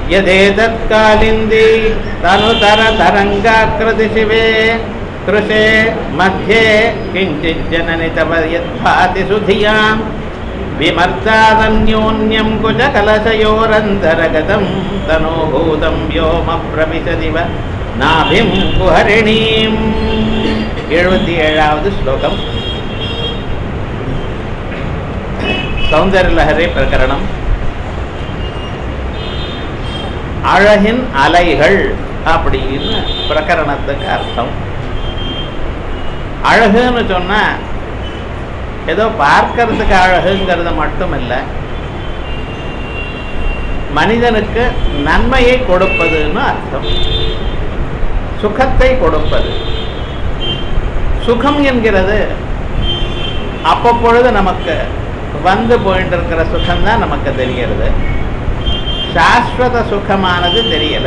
यदेतत्कालिन्दी तनुतरतरङ्गाकृति शिवे कृशे मध्ये किञ्चिज्जननि तव यद्भाति सुधियां विमर्दादन्योन्यं कुचकलशयोरन्तरगतं तनूभूतं व्योमप्रविशदिव नाभिं कुहरिणीम् எழுபத்தி ஏழாவது ஸ்லோகம் சௌந்தர்யலஹரி பிரகரணம் அழகின் அலைகள் அப்படின்னு பிரகரணத்துக்கு அர்த்தம் அழகுன்னு சொன்னா ஏதோ பார்க்கறதுக்கு அழகுங்கிறது மட்டும் இல்லை மனிதனுக்கு நன்மையை கொடுப்பதுன்னு அர்த்தம் சுகத்தை கொடுப்பது சுகம் என்கிறது அப்பப்பொழுது நமக்கு வந்து போயிட்டு இருக்கிற சுகம்தான் நமக்கு தெரிகிறது சாஸ்வத சுகமானது தெரியல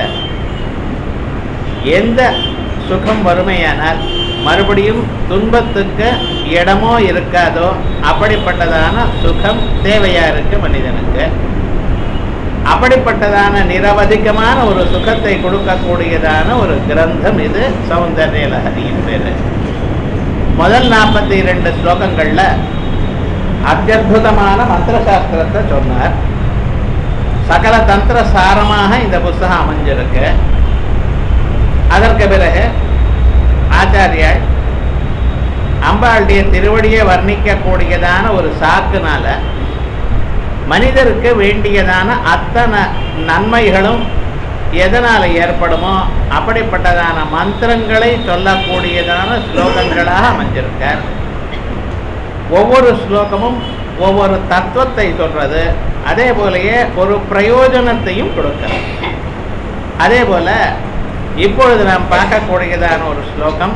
எந்த சுகம் வறுமையானால் மறுபடியும் துன்பத்துக்கு இடமோ இருக்காதோ அப்படிப்பட்டதான சுகம் தேவையா இருக்கு மனிதனுக்கு அப்படிப்பட்டதான நிரவதிகமான ஒரு சுகத்தை கொடுக்கக்கூடியதான ஒரு கிரந்தம் இது சௌந்தர்ய லஹரியின் பேரு முதல் நாற்பத்தி இரண்டு ஸ்லோகங்கள்ல அத்தியுதமான மந்திர சாஸ்திரத்தை சொன்னார் சகல தந்திர சாரமாக இந்த புஸ்தகம் அமைஞ்சிருக்கு அதற்கு பிறகு ஆச்சாரியால் அம்பாளுடைய திருவடியை வர்ணிக்கக்கூடியதான ஒரு சாக்குனால மனிதருக்கு வேண்டியதான அத்தனை நன்மைகளும் எதனால் ஏற்படுமோ அப்படிப்பட்டதான மந்திரங்களை சொல்லக்கூடியதான ஸ்லோகங்களாக அமைஞ்சிருக்கார் ஒவ்வொரு ஸ்லோகமும் ஒவ்வொரு தத்துவத்தை சொல்றது அதே போலயே ஒரு பிரயோஜனத்தையும் கொடுக்கிறது அதே போல இப்பொழுது நாம் பார்க்கக்கூடியதான ஒரு ஸ்லோகம்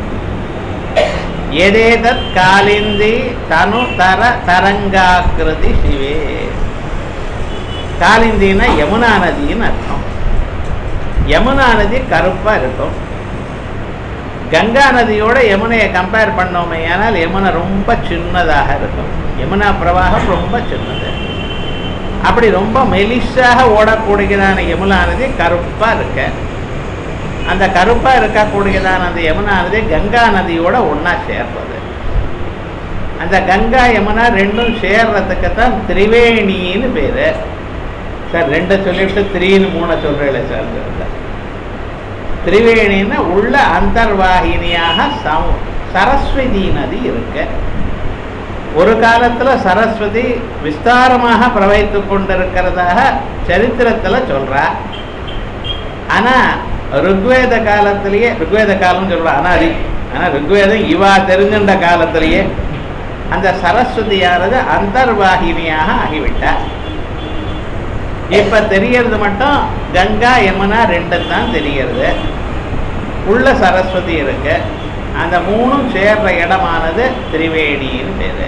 எதேதத் காலிந்தி தனு தர தரங்காக்கிருதி சிவே காலிந்தின்னா யமுனா நதின்னு அர்த்தம் யமுனா நதி கருப்பா இருக்கும் கங்கா நதியோட யமுனையை கம்பேர் பண்ணோமே ஆனால் யமுனை ரொம்ப சின்னதாக இருக்கும் யமுனா பிரவாகம் ரொம்ப சின்னது அப்படி ரொம்ப மெலிசாக ஓடக்கூடியதான யமுனா நதி கருப்பா இருக்கு அந்த கருப்பா இருக்கக்கூடியதான அந்த யமுனா நதி கங்கா நதியோட ஒண்ணா சேர்றது அந்த கங்கா யமுனா ரெண்டும் சேர்றதுக்கு தான் திரிவேணின்னு பேரு சார் ரெண்டை சொல்லிவிட்டு த்ரீன்னு மூணை சொல்றேன் சார் சார் திரிவேணின்னு உள்ள அந்தர்வாகினியாக சம சரஸ்வதி நதி இருக்கு ஒரு காலத்துல சரஸ்வதி விஸ்தாரமாக பிரவகித்து கொண்டிருக்கிறதாக சரித்திரத்துல சொல்றா ஆனா ருக்வேத காலத்திலேயே ருக்வேத காலம் சொல்றா அனாதி ஆனா ருக்வேதம் இவா தெரிஞ்சின்ற காலத்திலேயே அந்த சரஸ்வதியானது அந்தர்வாகினியாக ஆகிவிட்டார் இப்ப தெரியறது மட்டும் கங்கா யமுனா ரெண்டு தான் தெரிகிறது உள்ள சரஸ்வதி இருக்கு அந்த மூணும் சேர்ற இடமானது திரிவேணின்னு பேரு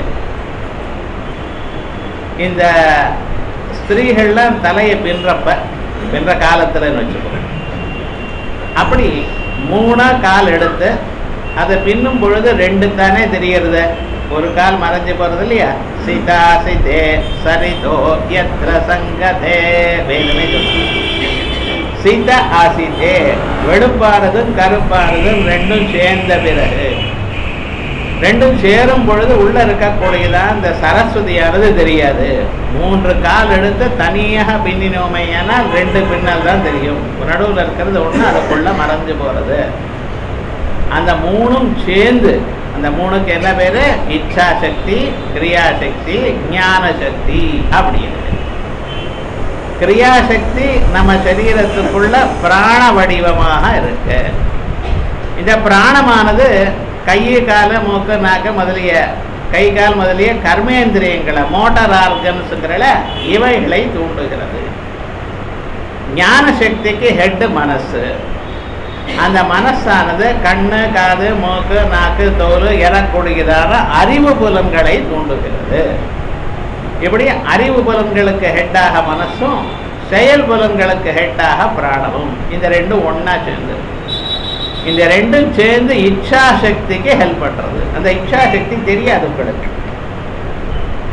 இந்த ஸ்திரீகள்லாம் தலையை பின்றப்ப பின்ற காலத்துலன்னு வச்சுக்கோங்க அப்படி மூணா கால் எடுத்து அதை பின்னும் பொழுது ரெண்டு தானே தெரியறது ஒரு கால் மறைஞ்சு போறது இல்லையா சீதா சிதே சரிதோ எத்திர சங்கதே வேணுமே சீதா ஆசிதே வெளுப்பானதும் கருப்பானதும் ரெண்டும் சேர்ந்த பிறகு ரெண்டும் சேரும் பொழுது உள்ள இருக்கக்கூடியதான் இந்த சரஸ்வதியானது தெரியாது மூன்று கால் எடுத்து தனியாக பின்னினோமையானால் ரெண்டு பின்னல் தான் தெரியும் நடுவில் இருக்கிறது ஒன்று அதுக்குள்ள மறைஞ்சு போறது அந்த மூணும் சேர்ந்து அந்த மூணுக்கு என்ன பேரு இச்சா சக்தி கிரியாசக்தி ஞான சக்தி அப்படின்னு கிரியாசக்தி நம்ம சரீரத்துக்குள்ள பிராண வடிவமாக இருக்கு இந்த பிராணமானது கை கால மூக்கு நாக்கு முதலிய கை கால் முதலிய கர்மேந்திரியங்களை மோட்டார் ஆர்கன்ஸுங்கிற இவைகளை தூண்டுகிறது ஞான சக்திக்கு ஹெட் மனசு அந்த மனசானது கண்ணு காது மூக்கு நாக்கு தோல் எறக்கூடியதான அறிவு புலன்களை தூண்டுகிறது இப்படி அறிவு புலன்களுக்கு ஹெட்டாக மனசும் செயல் புலன்களுக்கு ஹெட்டாக பிராணமும் இந்த ரெண்டும் ஒண்ணா சேர்ந்து இந்த ரெண்டும் சேர்ந்து இச்சா சக்திக்கு ஹெல்ப் பண்றது அந்த இச்சா சக்தி தெரியாது உங்களுக்கு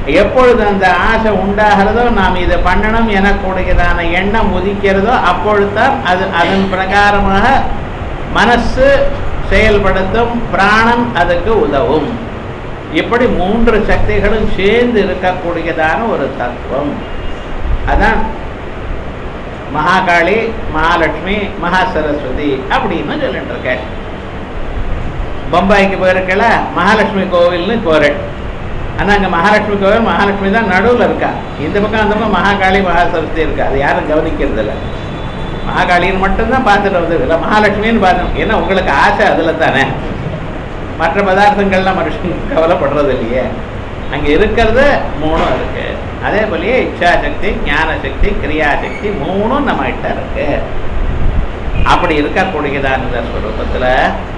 எப்பொழுது அந்த ஆசை உண்டாகிறதோ நாம் இதை பண்ணணும் எனக்கூடியதான எண்ணம் உதிக்கிறதோ அப்பொழுதுதான் அது அதன் பிரகாரமாக மனசு செயல்படுத்தும் பிராணம் அதுக்கு உதவும் இப்படி மூன்று சக்திகளும் சேர்ந்து இருக்கக்கூடியதான ஒரு தத்துவம் அதான் மகாகாளி மகாலட்சுமி மகா சரஸ்வதி அப்படின்னு சொல்லிட்டு இருக்கேன் பம்பாய்க்கு போயிருக்கல மகாலட்சுமி கோவில்னு போறேன் ஆனால் அங்கே மகாலட்சுமி கோவில் மகாலட்சுமி தான் நடுவில் இருக்கா இந்த பக்கம் அந்த பக்கம் மகாகாளி மகா சரஸ்வதி இருக்கா அது யாரும் கவனிக்கிறது இல்லை மகாகாளின்னு மட்டும்தான் பார்த்துட்டு வந்தது இல்லை மகாலட்சுமின்னு பார்த்தோம் ஏன்னா உங்களுக்கு ஆசை அதில் தானே மற்ற பதார்த்தங்கள்லாம் மனுஷன் கவலைப்படுறது இல்லையே அங்கே இருக்கிறது மூணும் இருக்கு அதே போலயே இச்சாசக்தி ஞான சக்தி கிரியாசக்தி மூணும் நம்ம கிட்ட இருக்கு அப்படி இருக்கக்கூடியதான இந்த ஸ்வரூபத்தில்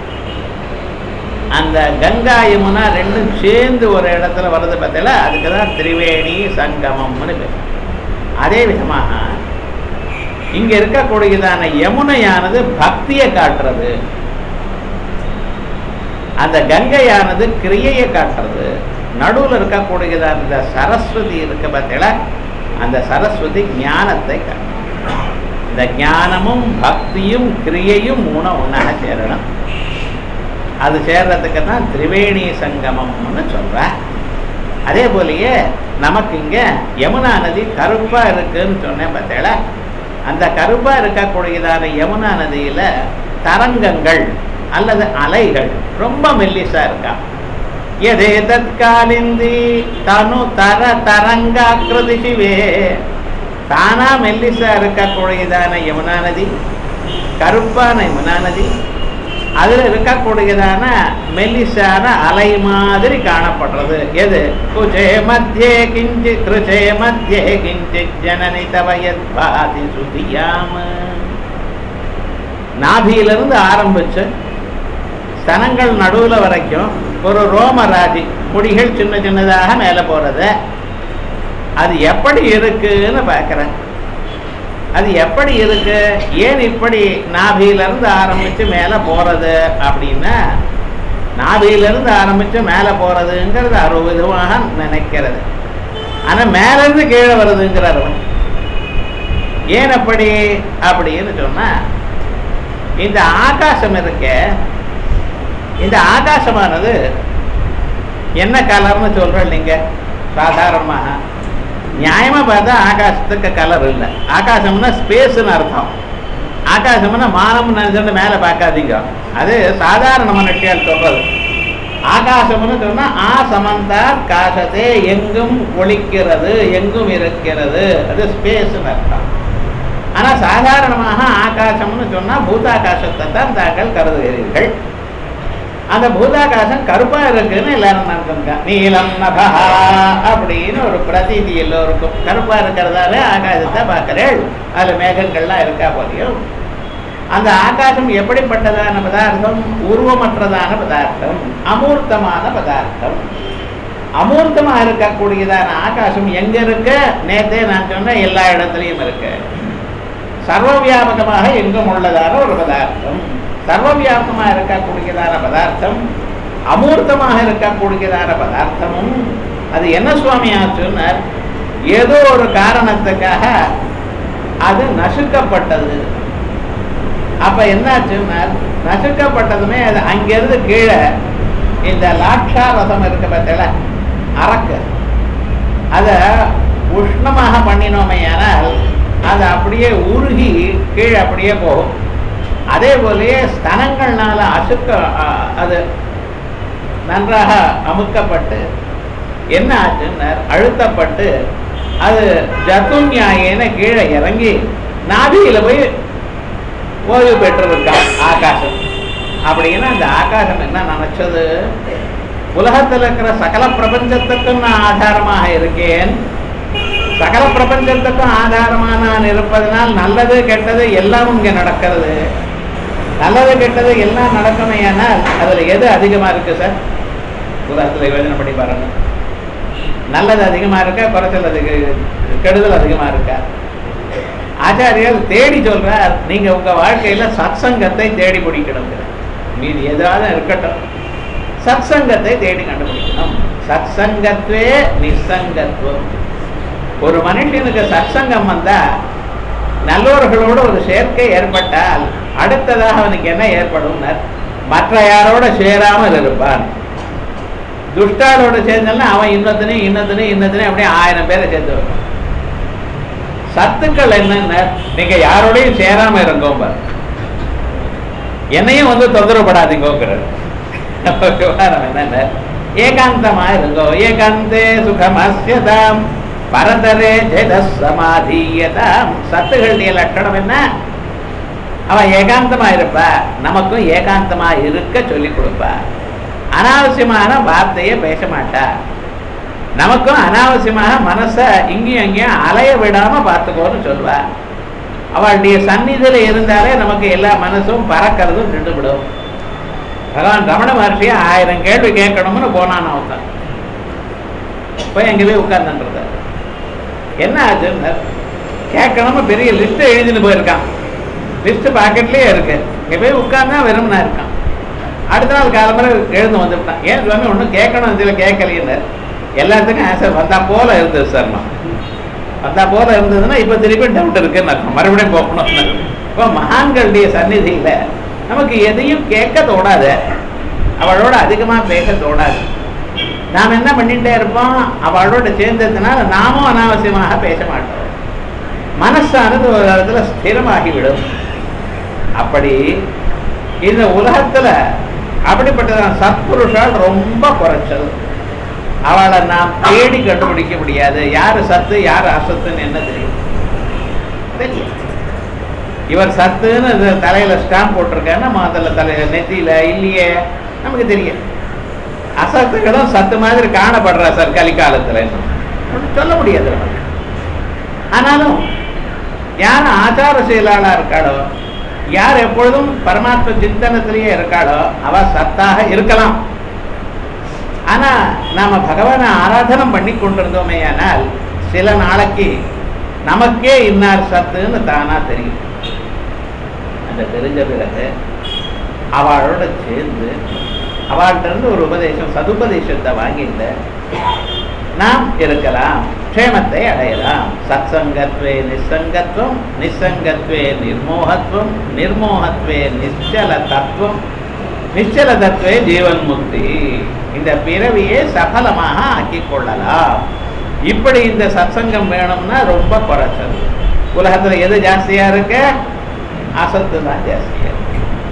அந்த கங்கா யமுனா ரெண்டும் சேர்ந்து ஒரு இடத்துல வர்றது பார்த்தீங்களா அதுக்கு தான் திரிவேணி சங்கமம்னு பேர் அதே விதமாக இங்க இருக்கக்கூடியதான யமுனையானது பக்தியை காட்டுறது அந்த கங்கையானது கிரியையை காட்டுறது நடுவில் இருக்கக்கூடியதான இந்த சரஸ்வதி இருக்க பார்த்தீங்களா அந்த சரஸ்வதி ஞானத்தை காட்டுறது இந்த ஞானமும் பக்தியும் கிரியையும் மூணு ஒன்றாக சேரணும் அது சேர்றதுக்கு தான் திரிவேணி சங்கமம்னு சொல்கிறேன் அதே போலயே நமக்கு இங்கே யமுனா நதி கருப்பாக இருக்குன்னு சொன்னேன் பார்த்தேளா அந்த கருப்பாக இருக்கக்கூடியதான யமுனா நதியில் தரங்கங்கள் அல்லது அலைகள் ரொம்ப மெல்லிசா இருக்கா எதே தற்காலிந்தி தனு தர தரங்காக்கிருதி சிவே தானா மெல்லிசா இருக்கக்கூடியதான யமுனா நதி கருப்பான யமுனா நதி அதில் இருக்கக்கூடியதான மெல்லிசான அலை மாதிரி காணப்படுறது எது குஜே மத்தியே கிஞ்சி கிருஜே மத்தியே கிஞ்சி ஜனனி தவயத் பாதி சுதியாம நாபியிலிருந்து ஆரம்பிச்சு ஸ்தனங்கள் நடுவில் வரைக்கும் ஒரு ரோமராஜி முடிகள் சின்ன சின்னதாக மேலே போகிறது அது எப்படி இருக்குன்னு பார்க்குறேன் அது எப்படி இருக்கு ஏன் இப்படி நாபியிலிருந்து ஆரம்பித்து மேலே போகிறது அப்படின்னா நாபியிலிருந்து ஆரம்பித்து மேலே போகிறதுங்கிறது அறுபதுவாக நினைக்கிறது ஆனால் மேலேருந்து கீழே வருதுங்கிறார் அவன் ஏன் அப்படி அப்படின்னு சொன்னால் இந்த ஆகாசம் இருக்க இந்த ஆகாசமானது என்ன கலர்னு சொல்கிறேன் நீங்கள் சாதாரணமாக நியாயமாக பார்த்தா ஆகாசத்துக்கு கலர் இல்லை ஆகாசம்னா ஸ்பேஸ்னு அர்த்தம் ஆகாசம்னா மானம் நினைச்சுட்டு மேலே பார்க்காதீங்க அது சாதாரண மனுஷியால் சொல்றது ஆகாசம்னு சொன்னால் ஆ சமந்தா காசத்தே எங்கும் ஒழிக்கிறது எங்கும் இருக்கிறது அது ஸ்பேஸ்னு அர்த்தம் ஆனால் சாதாரணமாக ஆகாசம்னு சொன்னால் பூதாகாசத்தை தான் தாங்கள் கருதுகிறீர்கள் அந்த பூதாகாசம் கருப்பா இருக்குன்னு எல்லாரும் நினைச்சிருக்கா நீலம் நபா அப்படின்னு ஒரு பிரதீதி எல்லோருக்கும் கருப்பா இருக்கிறதால ஆகாசத்தை பார்க்கிறேள் அதுல மேகங்கள்லாம் இருக்கா போலையும் அந்த ஆகாசம் எப்படிப்பட்டதான பதார்த்தம் உருவமற்றதான பதார்த்தம் அமூர்த்தமான பதார்த்தம் அமூர்த்தமா இருக்கக்கூடியதான ஆகாசம் எங்க இருக்கு நேத்தே நான் சொன்ன எல்லா இடத்துலையும் இருக்கு சர்வ வியாபகமாக எங்கும் உள்ளதான ஒரு பதார்த்தம் சர்வவியாபகமா இருக்கக்கூடியதான பதார்த்தம் அமூர்த்தமாக இருக்கக்கூடியதான பதார்த்தமும் அது என்ன சுவாமி ஆச்சுன்னார் ஏதோ ஒரு காரணத்துக்காக அது நசுக்கப்பட்டது அப்ப என்னாச்சுன்னார் நசுக்கப்பட்டதுமே அது அங்கிருந்து கீழே இந்த லாட்சா ரசம் இருக்க பார்த்தல அரக்கு அதை உஷ்ணமாக பண்ணினோமே ஆனால் அது அப்படியே உருகி கீழே அப்படியே போகும் அதே போலயே ஸ்தனங்கள்னால அசுக்க அ- அது நன்றாக அமுக்கப்பட்டு என்ன ஆச்சுன்னார் அழுத்தப்பட்டு அது ஜத்துன்யாயேன கீழே இறங்கி நாபியில போய் ஓய்வு பெற்றிருக்கா ஆகாசம் அப்படின்னா அந்த ஆகாசம் என்ன நினைச்சது உலகத்தில் இருக்கிற சகல பிரபஞ்சத்துக்கும் நான் ஆதாரமாக இருக்கேன் சகல பிரபஞ்சத்துக்கும் ஆதாரமாக நான் இருப்பதனால் நல்லது கெட்டது எல்லாம் இங்கே நடக்கிறது நல்லது கெட்டது எல்லாம் நடக்குமே ஆனால் அதில் எது அதிகமாக இருக்கு சார் உலகத்தில் யோஜனை பண்ணி பாருங்க நல்லது அதிகமாக இருக்கா குறைச்சல் அதிக கெடுதல் அதிகமாக இருக்கா ஆச்சாரியர் தேடி சொல்றார் நீங்க உங்க வாழ்க்கையில சத்சங்கத்தை தேடி பிடிக்கணும் மீதி ஏதாவது இருக்கட்டும் சத்சங்கத்தை தேடி கண்டுபிடிக்கணும் சத்சங்கத்வே நிசங்கத்துவம் ஒரு மனுஷனுக்கு சத்சங்கம் வந்தா நல்லவர்களோட ஒரு சேர்க்கை ஏற்பட்டால் அடுத்ததாக அவனுக்கு என்ன ஏற்படும் மற்ற யாரோட சேராமல் இருப்பான் துஷ்டாளோட சேர்ந்தா அவன் இன்னொத்தனையும் இன்னொத்தனையும் இன்னொத்தனையும் அப்படியே ஆயிரம் பேரை சேர்த்து வைப்பான் சத்துக்கள் என்னென்ன நீங்க யாரோடையும் சேராம இருங்கோம்ப என்னையும் வந்து தொந்தரவுப்படாதீங்கிறது விவகாரம் என்னென்ன ஏகாந்தமா இருங்கோ ஏகாந்தே சுகமஸ்யதாம் பரதரே ஜெத சமாதீயதாம் சத்துகளுடைய லட்சணம் என்ன அவன் ஏகாந்தமா இருப்பா நமக்கும் ஏகாந்தமா இருக்க சொல்லி கொடுப்பா அனாவசியமான வார்த்தையை பேச மாட்டா நமக்கும் அனாவசியமாக மனசை இங்கேயும் அங்கேயும் அலைய விடாம பார்த்துக்கோன்னு சொல்லுவா அவளுடைய சந்நிதியில இருந்தாலே நமக்கு எல்லா மனசும் பறக்கிறதும் நின்றுவிடும் பகவான் ரமண மகர்ஷியை ஆயிரம் கேள்வி கேட்கணும்னு போனான் அவன் போய் அங்கே போய் உட்கார்ந்துன்றது என்ன ஆச்சுன்னு கேட்கணும்னு பெரிய லிஸ்ட் எழுதின்னு போயிருக்கான் லிஸ்ட் பாக்கெட்லயே இருக்கு இங்கே போய் உட்கார்ந்தா வெறுமனா இருக்கான் அடுத்த நாள் காலம்பரை எழுந்து வந்துவிட்டான் ஏன் சுவாமி ஒன்றும் கேட்கணும் இதில் கேட்கலைன்னு எல்லாத்துக்கும் ஆன்சர் வந்தா போல இருந்தது சார் நான் வந்தா போல இருந்ததுன்னா இப்போ திருப்பி டவுட் இருக்குன்னு அர்த்தம் மறுபடியும் போகணும் இப்போ மகான்களுடைய சந்நிதியில நமக்கு எதையும் கேட்க தோடாது அவளோட அதிகமாக பேச தோடாது நாம் என்ன பண்ணிட்டே இருப்போம் அவளோட சேர்ந்ததுனால நாமும் அனாவசியமாக பேச மாட்டோம் மனசானது ஒரு இடத்துல ஸ்திரமாகிவிடும் அப்படி இந்த உலகத்துல அப்படிப்பட்டதான் சத்புருஷால் ரொம்ப குறைச்சல் அவளை நாம் தேடி கண்டுபிடிக்க முடியாது யாரு சத்து யாரு அசத்துன்னு என்ன தெரியும் தெரியும் இவர் சத்துன்னு இது தலையில ஸ்டாம்ப் போட்டிருக்காருன்னா முதல்ல தலையில நெத்தியில இல்லையே நமக்கு தெரியும் அசத்துகளும் சத்து மாதிரி காணப்படுறா சார் கலிக்காலத்துல இன்னும் ஒண்ணும் சொல்ல முடியாது நமக்கு ஆனாலும் யார் ஆச்சார செயலாளா இருக்காளோ யார் எப்பொழுதும் பரமாத்ம சிந்தனத்திலேயே இருக்காளோ அவ சத்தாக இருக்கலாம் ஆனா நாம பகவானை ஆராதனம் பண்ணி கொண்டிருந்தோமே ஆனால் சில நாளைக்கு நமக்கே இன்னார் சத்துன்னு தானா தெரியும் அந்த தெரிஞ்ச பிறகு அவளோட சேர்ந்து அவள்கிட்ட இருந்து ஒரு உபதேசம் சதுபதேசத்தை வாங்கிட்டு நாம் இருக்கலாம் க்ஷேமத்தை அடையலாம் சத்சங்கத்வே நிசங்கத்துவம் நிசங்கத்வே நிர்மோகத்துவம் நிர்மோகத்வே நிச்சல தத்துவம் நிச்சல தத்துவே ஜீவன் முக்தி இந்த பிறவியை சஃலமாக ஆக்கிக் கொள்ளலாம் இப்படி இந்த சத்சங்கம் வேணும்னா ரொம்ப குறைச்சல் உலகத்துல எது ஜாஸ்தியா இருக்கு அசத்து தான் ஜாஸ்தியா இருக்கு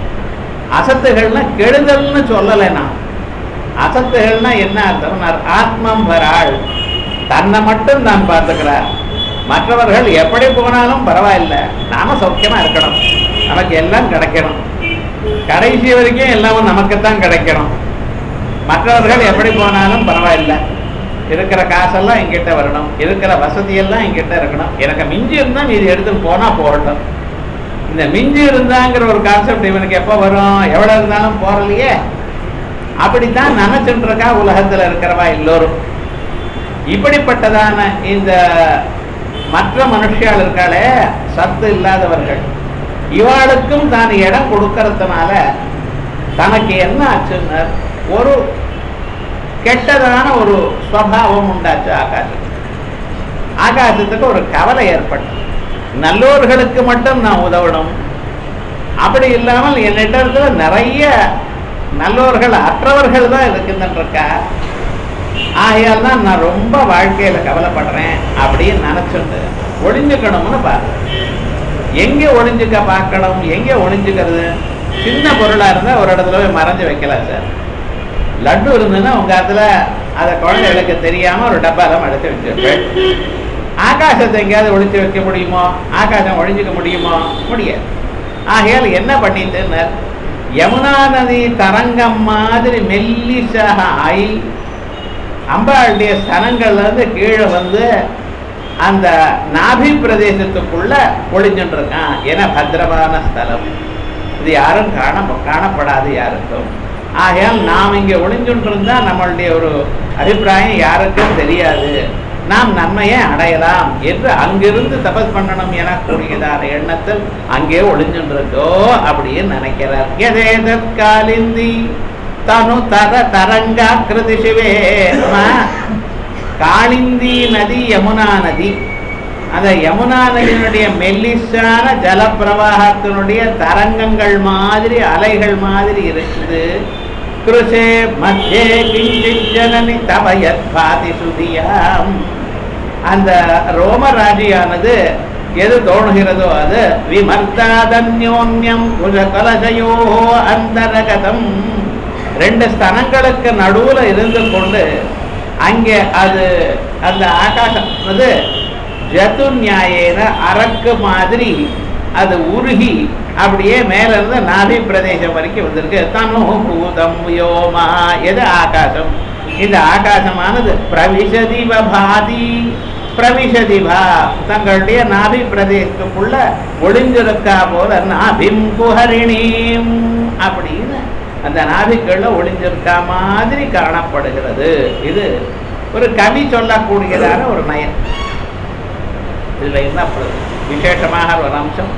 அசத்துகள்னா கெடுதல்னு சொல்லலை நான் அசத்துகள்னா என்ன அர்த்தம் ஆத்மம் வராள் தன்னை மட்டும் தான் பார்த்துக்கிறார் மற்றவர்கள் எப்படி போனாலும் பரவாயில்ல நாம சௌக்கியமா இருக்கணும் நமக்கு எல்லாம் கிடைக்கணும் கடைசி வரைக்கும் எல்லாமும் நமக்குத்தான் கிடைக்கணும் மற்றவர்கள் எப்படி போனாலும் பரவாயில்ல இருக்கிற காசெல்லாம் எங்கிட்ட வரணும் இருக்கிற வசதியெல்லாம் எங்கிட்ட இருக்கணும் எனக்கு மிஞ்சி இருந்தா மீதி எடுத்துட்டு போனா போகட்டும் இந்த மிஞ்சி இருந்தாங்கிற ஒரு கான்செப்ட் இவனுக்கு எப்போ வரும் எவ்வளவு இருந்தாலும் போறலையே அப்படித்தான் நினைச்சுட்டு இருக்கா உலகத்துல இருக்கிறவா எல்லோரும் இப்படிப்பட்டதான இந்த மற்ற மனுஷியால் இருக்காளே சத்து இல்லாதவர்கள் இவாளுக்கும் தான் இடம் கொடுக்கறதுனால தனக்கு என்ன ஆச்சுன்னு ஒரு கெட்டதான ஒரு ஸ்வபாவம் உண்டாச்சு ஆகாசத்துக்கு ஆகாசத்துக்கு ஒரு கவலை ஏற்பட்டது நல்லோர்களுக்கு மட்டும் நான் உதவணும் அப்படி இல்லாமல் என்னிடத்துல நிறைய நல்லோர்கள் அற்றவர்கள் தான் இருக்கின்றா ஆகையால் தான் நான் ரொம்ப வாழ்க்கையில கவலைப்படுறேன் அப்படின்னு நினைச்சுட்டு ஒளிஞ்சுக்கணும்னு பாரு எங்க ஒளிஞ்சுக்க பார்க்கணும் எங்க ஒளிஞ்சுக்கிறது சின்ன பொருளா இருந்தா ஒரு இடத்துல போய் மறைஞ்சு வைக்கலாம் சார் லட்டு இருந்ததுன்னா உங்க இடத்துல அதை குழந்தைகளுக்கு தெரியாம ஒரு டப்பால அடைச்சு வச்சிருப்பேன் ஆகாசத்தை எங்கேயாவது ஒழிச்சு வைக்க முடியுமோ ஆகாசம் ஒழிஞ்சுக்க முடியுமோ முடியாது ஆகையால் என்ன பண்ணிட்டுன்னு யமுனா நதி தரங்கம் மாதிரி மெல்லிசாக ஆகி அம்பாளுடைய ஸ்தனங்கள்ல இருந்து கீழே வந்து அந்த நாபி பிரதேசத்துக்குள்ள ஒளிஞ்சுட்டு இருக்கான் என பத்திரமான ஸ்தலம் இது யாரும் காண காணப்படாது யாருக்கும் ஆகையால் நாம் இங்கே ஒளிஞ்சுட்டு இருந்தா நம்மளுடைய ஒரு அபிப்பிராயம் யாருக்கும் தெரியாது நாம் நன்மையை அடையலாம் என்று அங்கிருந்து தபஸ் பண்ணணும் என கூடியதான எண்ணத்தில் அங்கே ஒளிஞ்சுட்டு இருக்கோ அப்படின்னு நினைக்கிறார் எதேதற்காலிந்தி தனு தர தரங்காக்கிருதி சிவே அம்மா, காளிந்தி நதி யமுனா நதி அந்த யமுனா நதியினுடைய மெல்லிசான ஜலப்பிரவாகத்தினுடைய தரங்கங்கள் மாதிரி அலைகள் மாதிரி இருக்குது கிருஷே மத்தியே கிஞ்சித் ஜனனி தவயத் பாதி சுதியாம் அந்த ரோமராஜியானது எது தோணுகிறதோ அது விமர்த்தாதன்யோன்யம் குஜ கலசையோ அந்தரகதம் ரெண்டு ஸ்தனங்களுக்கு நடுவுல இருந்து கொண்டு அங்கே அது அந்த ஆகாசம் அது ஜது நியாயேன அரக்கு மாதிரி அது உருகி அப்படியே மேல இருந்து நாபி பிரதேசம் வரைக்கும் வந்திருக்கு தனு பூதம் யோமா எது ஆகாசம் இந்த ஆகாசமானது பிரவிசதிவ பாதி பிரவிசதிவா தங்களுடைய நாபி பிரதேசத்துக்குள்ள ஒளிஞ்சிருக்கா போல நாபிம் குஹரிணீம் அப்படின்னு அந்த நாபிக்கள்ல ஒளிஞ்சிருக்கா மாதிரி காணப்படுகிறது இது ஒரு கவி சொல்லக்கூடியதான ஒரு நயம் இதுல என்ன ப- விசேஷமாக ஒரு அம்சம்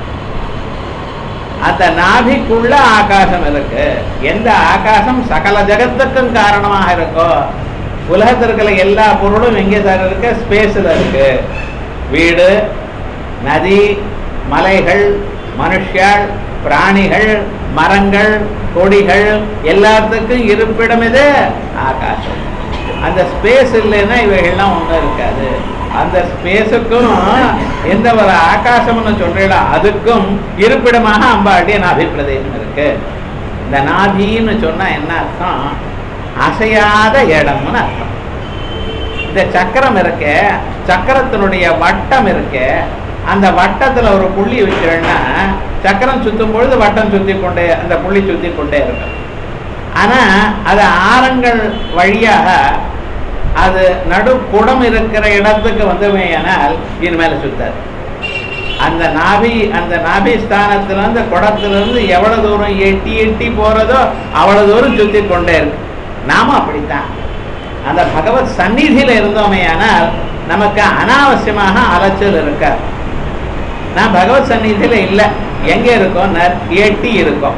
அந்த நாபிக்குள்ள ஆகாசம் இருக்கு எந்த ஆகாசம் சகல ஜகத்துக்கும் காரணமாக இருக்கோ உலகத்தில் இருக்கிற எல்லா பொருளும் எங்கே சார் இருக்கு ஸ்பேஸில் இருக்கு வீடு நதி மலைகள் மனுஷியாள் பிராணிகள் மரங்கள் கொடிகள் எல்லாத்துக்கும் இருப்பிடம் இது ஆகாசம் அந்த ஸ்பேஸ் இல்லைன்னா இவைகள்லாம் ஒன்றும் இருக்காது அந்த ஸ்பேஸுக்கும் எந்த ஒரு ஆகாசம்னு சொல்றீங்களோ அதுக்கும் இருப்பிடமாக அம்பாளுடைய நாபி பிரதேசம் இருக்கு இந்த நாபின்னு சொன்னா என்ன அர்த்தம் அசையாத இடம்னு அர்த்தம் இந்த சக்கரம் இருக்க சக்கரத்தினுடைய வட்டம் இருக்க அந்த வட்டத்துல ஒரு புள்ளி வச்சிருன்னா சக்கரம் சுத்தும் பொழுது வட்டம் சுத்தி கொண்டே அந்த புள்ளி சுத்தி கொண்டே இருக்கும் ஆனா அது ஆரங்கள் வழியாக அது நடு குடம் இருக்கிற இடத்துக்கு வந்தவையானால் இனிமேல சுத்தாது அந்த நாபி அந்த நாபி ஸ்தானத்துல இருந்து குடத்துல இருந்து எவ்வளவு தூரம் எட்டி எட்டி போறதோ அவ்வளவு தூரம் சுத்தி கொண்டே இருக்கு நாம அப்படித்தான் அந்த பகவத் சந்நிதியில இருந்தோமேயானால் நமக்கு அனாவசியமாக அலைச்சல் இருக்காது நான் பகவத் சந்நிதியில இல்லை எங்க இருக்கோம் எட்டி இருக்கோம்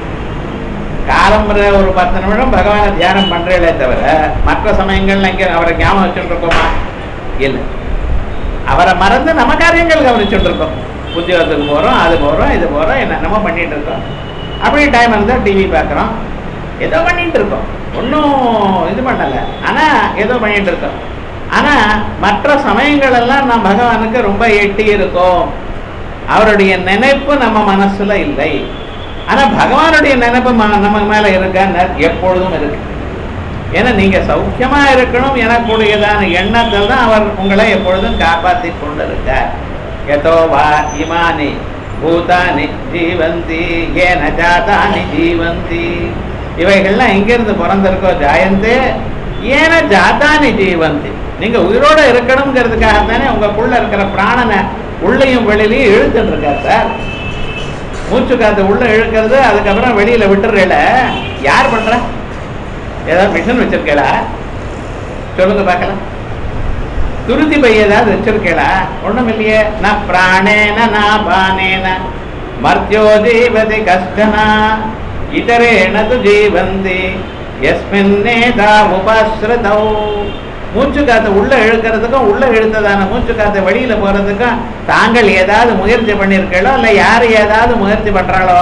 காலம்புற ஒரு பத்து நிமிடம் பகவானை தியானம் பண்றீங்களே தவிர மற்ற சமயங்கள்ல இங்க அவரை ஞாபகம் வச்சுட்டு இருக்கோமா இல்லை அவரை மறந்து நம்ம காரியங்கள் கவனிச்சுட்டு இருக்கோம் உத்தியோகத்துக்கு போறோம் அது போறோம் இது போறோம் என்னென்னமோ பண்ணிட்டு இருக்கோம் அப்படி டைம் இருந்தால் டிவி பார்க்குறோம் ஏதோ பண்ணிட்டு இருக்கோம் ஒன்றும் இது பண்ணலை ஆனா ஏதோ பண்ணிட்டு இருக்கோம் ஆனா மற்ற சமயங்கள் எல்லாம் நாம் பகவானுக்கு ரொம்ப எட்டி இருக்கோம் அவருடைய நினைப்பு நம்ம மனசுல இல்லை ஆனா பகவானுடைய நினைப்பு ம- நம்ம மேல இருக்கான்னு எப்பொழுதும் இருக்கு ஏன்னா நீங்க சௌக்கியமா இருக்கணும் எனக்கூடியதான எண்ணத்தில் தான் அவர் உங்களை எப்பொழுதும் காப்பாத்தி கொண்டு இருக்கார் எதோ வா இமானி பூதானி ஜீவந்தி ஏன ஜாதானி ஜீவந்தி இவைகள்லாம் எங்கிருந்து பிறந்திருக்கோ ஜாயந்தே ஏன ஜாதானி ஜீவந்தி நீங்க உயிரோட இருக்கணுங்கிறதுக்காக தானே உங்களுக்குள்ள இருக்கிற பிராணனை உள்ளையும் வெளியிலையும் இழுத்துட்டு இருக்கார் சார் மூச்சு காத்து உள்ள இழுக்கிறது அதுக்கப்புறம் வெளியில விட்டுறல யார் பண்ற ஏதாவது மிஷின் வச்சிருக்கேளா சொல்லுங்க பார்க்கலாம் துருதி பை ஏதாவது வச்சிருக்கேளா ஒண்ணும் இல்லையே ந பிராணேன ந பானேன மர்த்தியோ ஜீவதி கஷ்டனா இதரேன து ஜீவந்தி எஸ்மின்னேதா உபாஸ்ருதௌ மூச்சு காத்து உள்ள இழுக்கிறதுக்கும் உள்ள இழுத்ததான மூச்சு காத்து வெளியில போறதுக்கும் தாங்கள் ஏதாவது முயற்சி பண்ணியிருக்கீங்களோ இல்ல யார் ஏதாவது முயற்சி பண்றாளோ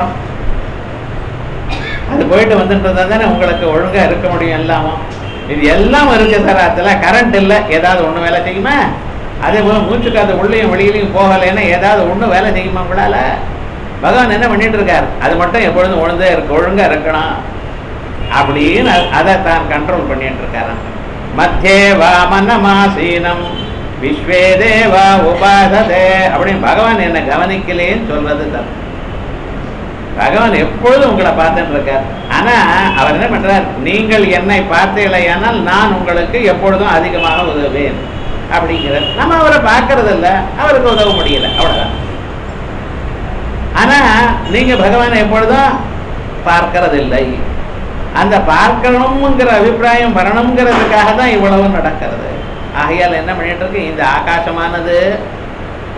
அது போயிட்டு வந்துட்டு தானே உங்களுக்கு ஒழுங்கா இருக்க முடியும் எல்லாமோ இது எல்லாம் இருக்கு சார் அதுல கரண்ட் இல்லை ஏதாவது ஒண்ணு வேலை செய்யுமா அதே போல மூச்சு காத்து உள்ளேயும் வெளியிலையும் போகலைன்னா ஏதாவது ஒண்ணு வேலை செய்யுமா உங்களால பகவான் என்ன பண்ணிட்டு இருக்கார் அது மட்டும் எப்பொழுதும் ஒழுங்கா இருக்கு ஒழுங்கா இருக்கணும் அப்படின்னு அ- அதை தான் கண்ட்ரோல் பண்ணிட்டு இருக்காராம் மத்தியே வாமனமாசீனம் விஸ்வே தேவா உபாசதே அப்படின்னு பகவான் என்ன கவனிக்கலேன்னு சொல்றது தப்பு பகவான் எப்பொழுதும் உங்களை பார்த்துட்டு இருக்கார் ஆனா அவர் என்ன பண்றார் நீங்கள் என்னை பார்த்தீர்களேயானால் நான் உங்களுக்கு எப்பொழுதும் அதிகமாக உதவுவேன் அப்படிங்கிறார் நம்ம அவரை பார்க்கறது இல்ல அவருக்கு உதவ முடியல அவ்வளவுதான் ஆனா நீங்க பகவானை எப்பொழுதும் பார்க்கறது இல்லை அந்த பார்க்கணுங்கிற அபிப்பிராயம் வரணுங்கிறதுக்காக தான் இவ்வளவு நடக்கிறது ஆகையால் என்ன பண்ணிட்டு இருக்கு இந்த ஆகாசமானது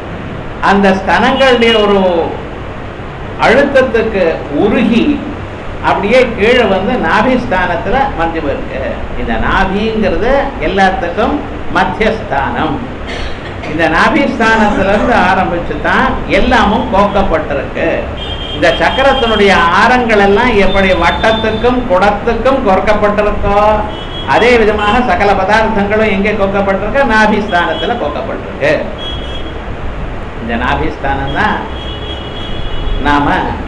அந்த ஸ்தனங்களுடைய ஒரு அழுத்தத்துக்கு உருகி அப்படியே கீழே வந்து நாபிஸ்தானத்துல மஞ்சள் இருக்கு இந்த நாபிங்கிறது எல்லாத்துக்கும் மத்தியஸ்தானம் இந்த நாபிஸ்தானத்துல இருந்து ஆரம்பிச்சு தான் எல்லாமும் கோக்கப்பட்டிருக்கு இந்த சக்கரத்தினுடைய ஆரங்கள் எல்லாம் எப்படி வட்டத்துக்கும் குடத்துக்கும் கோர்க்கப்பட்டிருக்கோ அதே விதமாக சகல பதார்த்தங்களும் எங்கே கோக்கப்பட்டிருக்கு நாபிஸ்தானத்துல கோக்கப்பட்டிருக்கு இந்த நாபிஸ்தானம் தான் நாம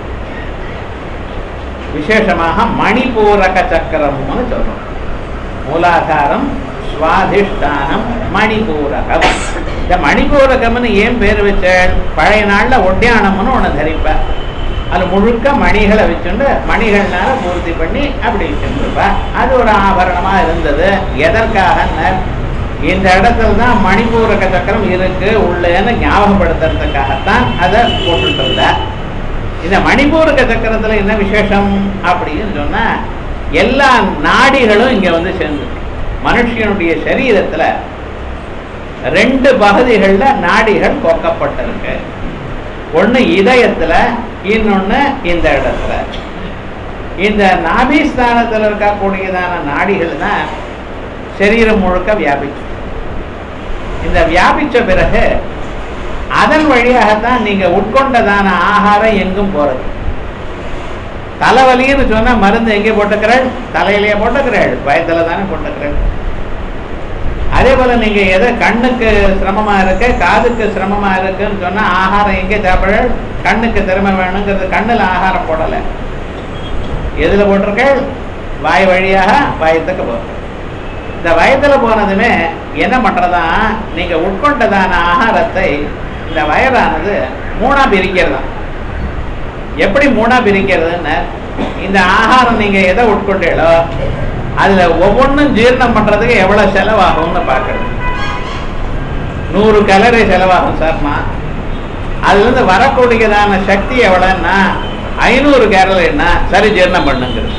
விசேஷமாக மணிபூரக சக்கரம்னு சொல்றோம் மூலாதாரம் சுவாதிஷ்டானம் மணிபூரகம் இந்த மணிபூரகம்னு ஏன் பேர் வச்சாள் பழைய நாள்ல ஒட்டியானம்னு ஒன்று தரிப்பார் அது முழுக்க மணிகளை வச்சுண்டு மணிகள்னால பூர்த்தி பண்ணி அப்படி வச்சுருப்பா அது ஒரு ஆபரணமா இருந்தது எதற்காக இந்த இடத்துல தான் மணிபூரக சக்கரம் இருக்கு உள்ளேன்னு ஞாபகப்படுத்துறதுக்காகத்தான் அதை போட்டுட்டு இருந்தா இந்த மணிபூரக சக்கரத்துல என்ன விசேஷம் அப்படின்னு சொன்னா எல்லா நாடிகளும் இங்க வந்து சேர்ந்து மனுஷனுடைய சரீரத்துல ரெண்டு பகுதிகள்ல நாடிகள் கோக்கப்பட்டிருக்கு ஒண்ணு இதயத்துல இன்னொன்னு இந்த இடத்துல இந்த நாபிஸ்தானத்துல இருக்கக்கூடியதான நாடிகள் தான் சரீரம் முழுக்க வியாபிச்சு இந்த வியாபிச்ச பிறகு அதன் வழியாகத்தான் நீங்க உட்கொண்டதான ஆகாரம் எங்கும் போறது தலைவலின்னு சொன்னா மருந்து எங்கே போட்டுக்கிறேன் தலையிலேயே போட்டுக்கிறேன் பயத்துல தானே போட்டுக்கிறேன் அதே போல நீங்க எதை கண்ணுக்கு சிரமமா இருக்கு காதுக்கு சிரமமா இருக்குன்னு சொன்னா ஆகாரம் எங்கே சாப்பிட கண்ணுக்கு திறமை வேணுங்கிறது கண்ணுல ஆகாரம் போடல எதுல போட்டிருக்க வாய் வழியாக வயத்துக்கு போகும் இந்த வயத்துல போனதுமே என்ன பண்றதா நீங்க உட்கொண்டதான ஆகாரத்தை இந்த வயதானது மூணா பிரிக்கிறதா எப்படி மூணா பிரிக்கிறதுன்னு இந்த ஆகாரம் நீங்க எதை உட்கொண்டீங்களோ அதுல ஒவ்வொன்றும் ஜீரணம் பண்றதுக்கு எவ்வளவு செலவாகும்னு பார்க்கறது நூறு கலரி செலவாகும் சார்மா அதுல இருந்து வரக்கூடியதான சக்தி எவ்வளவுன்னா ஐநூறு கேலரின்னா சரி ஜீரணம் பண்ணுங்கிறது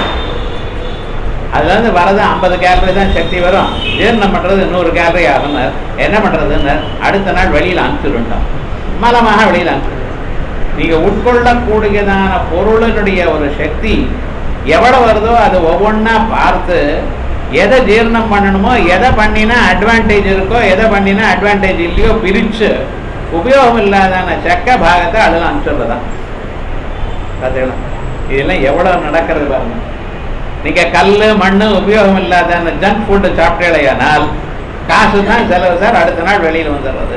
அதுல இருந்து வரது ஐம்பது கேலரி தான் சக்தி வரும் ஜீரணம் பண்றது நூறு கேலரி ஆகும் என்ன பண்றதுன்னு அடுத்த நாள் வெளியில அனுப்பிச்சுருண்டோம் மலமாக வெளியில அனுப்பிச்சு நீங்க உட்கொள்ளக்கூடியதான பொருளினுடைய ஒரு சக்தி எவ்வளவு வருதோ அது ஒவ்வொன்றா பார்த்து எதை ஜீரணம் பண்ணணுமோ எதை பண்ணினா அட்வான்டேஜ் இருக்கோ எதை பண்ணினா அட்வான்டேஜ் இல்லையோ பிரிச்சு உபயோகம் இல்லாதான செக்க பாகத்தை அதில் அனுப்பிச்சுடுறதான் பார்த்தீங்களா இதெல்லாம் எவ்வளவு நடக்கிறது பாருங்க நீங்க கல் மண்ணு உபயோகம் இல்லாத ஜங்க் ஃபுட்டு சாப்பிட்டேலையானால் காசு தான் செலவு சார் அடுத்த நாள் வெளியில் வந்துடுறது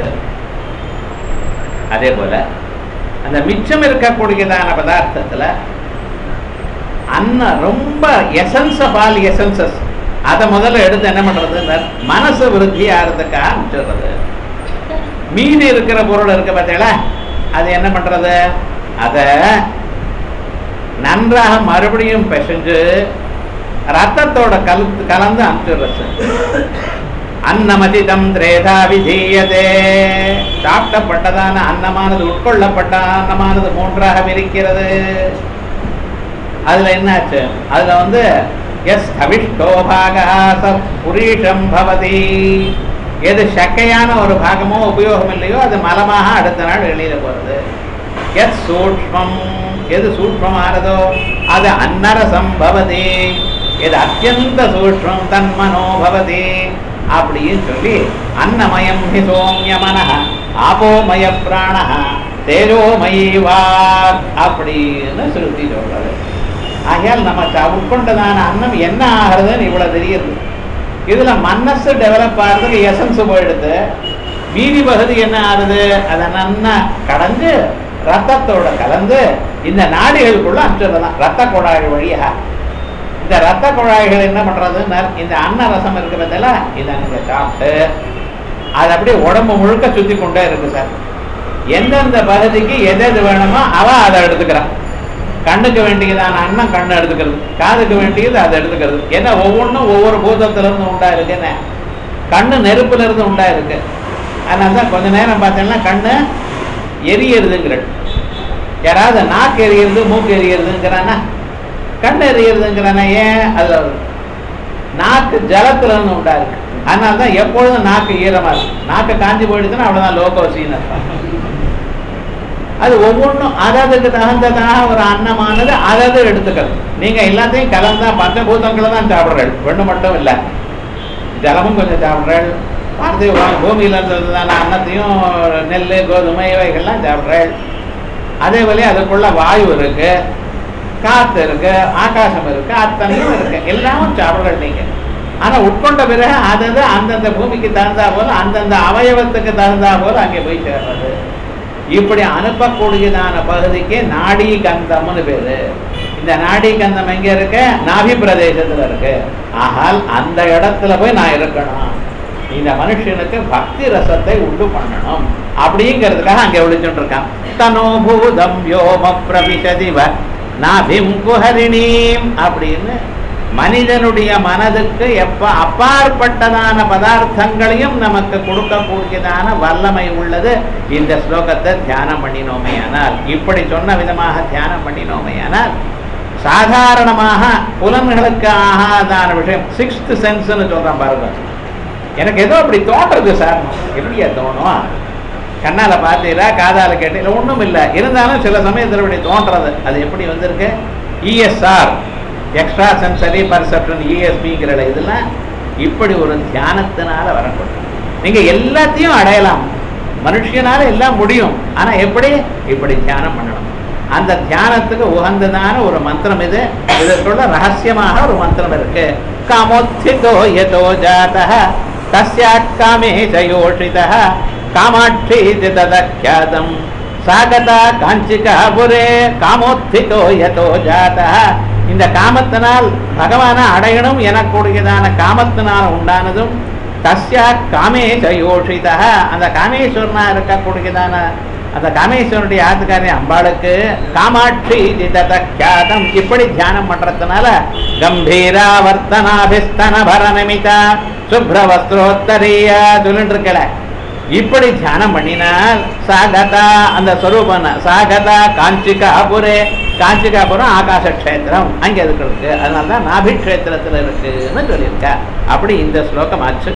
அதே போல அந்த மிச்சம் இருக்கக்கூடியதான பதார்த்தத்துல அன்ன ரொம்ப எசன்ஸ் ஆஃப் ஆல் எசன்சஸ் அதை முதல்ல எடுத்து என்ன பண்றது மனசு விருத்தி ஆகிறதுக்காக அனுப்பிச்சிடுறது மீதி இருக்கிற பொருள் இருக்கு பார்த்தீங்களா அது என்ன பண்றது அத நன்றாக மறுபடியும் பிசைஞ்சு ரத்தத்தோட கலந்து கலந்து அனுப்பிச்சிடுறது அன்னமதிதம் திரேதா விதீயதே சாப்பிட்டப்பட்டதான அன்னமானது உட்கொள்ளப்பட்ட அன்னமானது மூன்றாக விரிக்கிறது அதுல என்னாச்சு அதுல வந்து எஸ் அவிஷ்டோ பாகா புரீஷம் பவதி எது சக்கையான ஒரு பாகமோ உபயோகம் இல்லையோ அது மலமாக அடுத்த நாள் வெளியில போறது எஸ் சூக்மம் எது சூக்மமானதோ அது அன்னரசம் பவதி எது அத்தியந்த சூக்மம் தன்மனோ பவதி அப்படின்னு சொல்லி அன்னமயம் ஹி சோமிய மனஹ ஆபோமய பிராணஹ தேஜோமயி வாக் அப்படின்னு சுருத்தி சொல்றது ஆகையால் நம்ம ச- உட்கொண்டதான அன்னம் என்ன ஆகிறதுன்னு இவ்வளவு தெரியுது இதுல மனசு டெவலப் ஆகிறதுக்கு எசன்ஸ் போயிடுது மீதி பகுதி என்ன ஆகுது அதை நன்னா கடந்து ரத்தத்தோட கலந்து இந்த நாடுகளுக்குள்ள அனுப்பிச்சிடலாம் ரத்த குழாய் வழியா இந்த ரத்த குழாய்கள் என்ன பண்றதுன்னா இந்த அன்ன ரசம் இருக்கு பார்த்தல இதை நீங்க சாப்பிட்டு அது அப்படியே உடம்பு முழுக்க சுத்தி கொண்டே இருக்கு சார் எந்தெந்த பகுதிக்கு எது எது வேணுமோ அவ அதை எடுத்துக்கிறான் கண்ணுக்கு வேண்டியதான அன்னம் கண்ணு எடுத்துக்கிறது காதுக்கு வேண்டியது அதை எடுத்துக்கிறது ஏன்னா ஒவ்வொன்றும் ஒவ்வொரு பூதத்துல இருந்து உண்டா இருக்கு என்ன கண்ணு நெருப்புல இருந்து உண்டா இருக்கு அதனால தான் கொஞ்ச நேரம் பார்த்தீங்கன்னா கண்ணு எரியறதுங்கிற யாராவது நாக்கு எரியறது மூக்கு எரியறதுங்கிறானா கண் எரியறதுங்கிறானா ஏன் அதுல நாக்கு ஜலத்துல இருந்து உண்டா இருக்கு அதனால தான் எப்பொழுதும் நாக்கு ஈரமா இருக்கு நாக்கு காஞ்சி போயிடுச்சுன்னா அவ்வளவுதான் லோகோசின்னு அர்த்தம் அது ஒவ்வொன்றும் அததுக்கு தகுந்ததாக ஒரு அன்னமானது அதது எடுத்துக்கணும் நீங்க எல்லாத்தையும் கலந்தா பஞ்சபூதங்களை தான் சாப்பிடுறீர்கள் ஒண்ணு மட்டும் இல்லை ஜலமும் கொஞ்சம் சாப்பிட்றேள் பார்த்திவ பூமியில இருந்ததுதான அன்னத்தையும் நெல் கோதுமை இவைகள்லாம் சாப்பிட்றேள் அதே போல அதுக்குள்ள வாயு இருக்கு காத்து இருக்கு ஆகாசம் இருக்கு அத்தனையும் இருக்கு எல்லாமும் சாப்பிட்றேன் நீங்க ஆனா உட்கொண்ட பிறகு அதது அந்தந்த பூமிக்கு தகுந்தா போல அந்தந்த அவயவத்துக்கு தகுந்தா போல அங்கே போய் சேர்றது இப்படி அனுப்பக்கூடியதான பகுதிக்கு நாடி கந்தம்னு பேரு இந்த நாடி கந்தம் எங்க இருக்கு நாபி பிரதேசத்துல இருக்கு ஆகால் அந்த இடத்துல போய் நான் இருக்கணும் இந்த மனுஷனுக்கு பக்தி ரசத்தை உண்டு பண்ணணும் அப்படிங்கிறதுக்காக அங்க விழிச்சுட்டு இருக்கான் தனோபூதம் யோம பிரவிசதிவ நாபிம் குஹரிணீம் அப்படின்னு மனிதனுடைய மனதுக்கு எப்ப அப்பாற்பட்டதான பதார்த்தங்களையும் நமக்கு கொடுக்கக்கூடியதான வல்லமை உள்ளது இந்த ஸ்லோகத்தை தியானம் பண்ணினோமே ஆனால் இப்படி சொன்ன விதமாக தியானம் பண்ணினோமே ஆனால் சாதாரணமாக புலன்களுக்கு ஆகாதான விஷயம் சிக்ஸ்த் சென்ஸ்னு சொல்றான் பாருங்க எனக்கு ஏதோ அப்படி தோன்றது சார் எப்படியா தோணும் கண்ணால பார்த்தீங்களா காதால கேட்டீங்களா ஒன்றும் இல்லை இருந்தாலும் சில சமயத்தில் இப்படி தோன்றது அது எப்படி வந்திருக்கு இஎஸ்ஆர் எக்ஸ்ட்ரா சென்சரி பர்செப்ஷன் இஎஸ்பிங்கிற இதெல்லாம் இப்படி ஒரு தியானத்தினால வரக்கூடும் நீங்க எல்லாத்தையும் அடையலாம் மனுஷனால எல்லாம் முடியும் ஆனா எப்படி இப்படி தியானம் பண்ணணும் அந்த தியானத்துக்கு உகந்ததான ஒரு மந்திரம் இது இதற்குள்ள ரகசியமாக ஒரு மந்திரம் இருக்கு காமோத்திதோ யதோ ஜாதः தஸ்யாத் காமே ஜயோஷிதः காமாட்சி ததக்யாதம் சாகதா காஞ்சிகா புரே காமோத்திதோ யதோ ஜாதः இந்த காமத்தினால் பகவானை அடையணும் எனக்கூடியதான காமத்தினால் உண்டானதும் தஸ்யா காமேச யோஷிதா அந்த காமேஸ்வரனா இருக்கக்கூடியதான அந்த காமேஸ்வரனுடைய ஆத்துக்காரி அம்பாளுக்கு காமாட்சி திததக்யாதம் இப்படி தியானம் பண்றதுனால கம்பீரா வர்த்தனாபிஸ்தன பரநமிதா சுப்ர வஸ்திரோத்தரிய சொல்லிட்டு இருக்கல இப்படி தியானம் பண்ணினால் சாகதா அந்த ஸ்வரூபன சாகதா காஞ்சிகாபுரே காஞ்சிகாபுரம் ஆகாச கஷேத்திரம் அங்கே அதுக்கு இருக்கு அதனால தான் நாபி கஷேத்திரத்தில் இருக்குன்னு சொல்லியிருக்கா அப்படி இந்த ஸ்லோகம் ஆச்சு